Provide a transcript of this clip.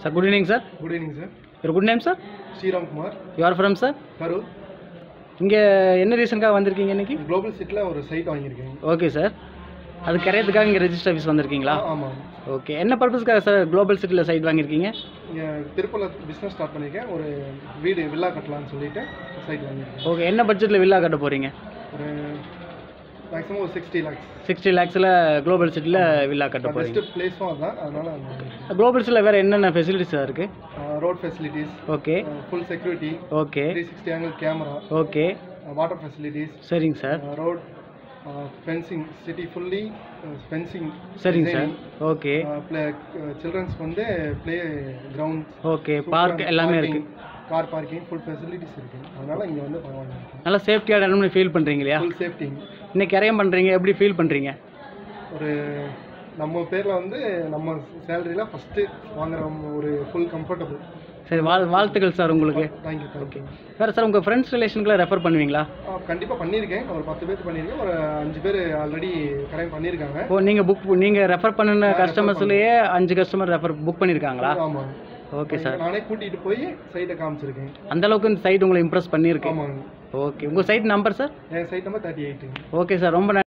sir good evening sir good evening sir your good name sir Sriram Kumar you are from sir Karur இங்கே என்ன ரீசனுக்காக வந்திருக்கீங்க இன்னைக்கு குளோபல் சிட்டியில் ஒரு சைட் வாங்கியிருக்கேன் ஓகே சார் அது கரையத்துக்காக இங்கே ரெஜிஸ்டர் ஆஃபீஸ் வந்திருக்கீங்களா ஆமாம் ஓகே என்ன பர்பஸ்க்காக சார் குளோபல் சிட்டியில் சைட் வாங்கியிருக்கீங்க இங்கே திருப்பூரில் பிஸ்னஸ் ஸ்டார்ட் பண்ணியிருக்கேன் ஒரு வீடு வில்லா கட்டலாம்னு சொல்லிட்டு சைட் வாங்கியிருக்கேன் ஓகே என்ன பட்ஜெட்டில் வில்லா கட்ட போகிறீங்க ஒரு மேக்ஸிமம் ஒரு சிக்ஸ்டி லேக்ஸ் சிக்ஸ்டி லேக்ஸில் குளோபல் சிட்டியில் வில்லா கட்ட போகிறீங்க பெஸ்ட்டு பிளேஸும் அதுதான் அதனால் குளோபல் சிட்டியில் வேறு என்னென்ன ஃபெசிலிட்டிஸ் இருக்குது road facilities okay full security okay three sixty angle camera okay water facilities சரிங்க sir road fencing city fully fencing சரிங்க சார் ஓகே ப்ளே சில்ட்ரன்ஸ்க்கு வந்து ப்ளே கிரவுண்ட் ஓகே பார்க் எல்லாமே இருக்குது கார் பார்க்கிங் ஃபுல் ஃபெசிலிட்டிஸ் இருக்கு அதனால இங்கே வந்து பரவாயில்ல நல்லா சேஃப்டியாக இடம்னு ஃபீல் பண்ணுறீங்க இல்லையா ஃபுல் சேஃப்டி இன்னைக்கு கரையம் பண்ணுறீங்க எப்படி ஃபீல் பண்ணுறீங்க ஒரு நம்ம பேரில் வந்து நம்ம சேலரியில் ஃபஸ்ட்டு வாங்குற ஒரு ஃபுல் கம்ஃபர்டபுள் சரி வாழ் வாழ்த்துக்கள் சார் உங்களுக்கு தேங்க்யூ தேங்க்யூ வேறு சார் உங்கள் ஃப்ரெண்ட்ஸ் ரிலேஷனுக்குலாம் ரெஃபர் பண்ணுவீங்களா கண்டிப்பாக பண்ணியிருக்கேன் ஒரு பத்து பேர் பண்ணியிருக்கேன் ஒரு அஞ்சு பேர் ஆல்ரெடி கரையம் பண்ணியிருக்காங்க ஓ நீங்கள் புக் நீங்கள் ரெஃபர் பண்ணின கஸ்டமர்ஸ்லேயே அஞ்சு கஸ்டமர் ரெஃபர் புக் பண்ணியிருக்காங்களா ஆமாம் ஓகே சார் நானே கூட்டிகிட்டு போய் சைட்டை காமிச்சிருக்கேன் அந்த அளவுக்கு இந்த சைட் உங்களை இம்ப்ரெஸ் பண்ணியிருக்கு ஆமாங்க ஓகே உங்கள் சைட் நம்பர் சார் என் site number thirty eight okay sir ரொம்ப நன்றி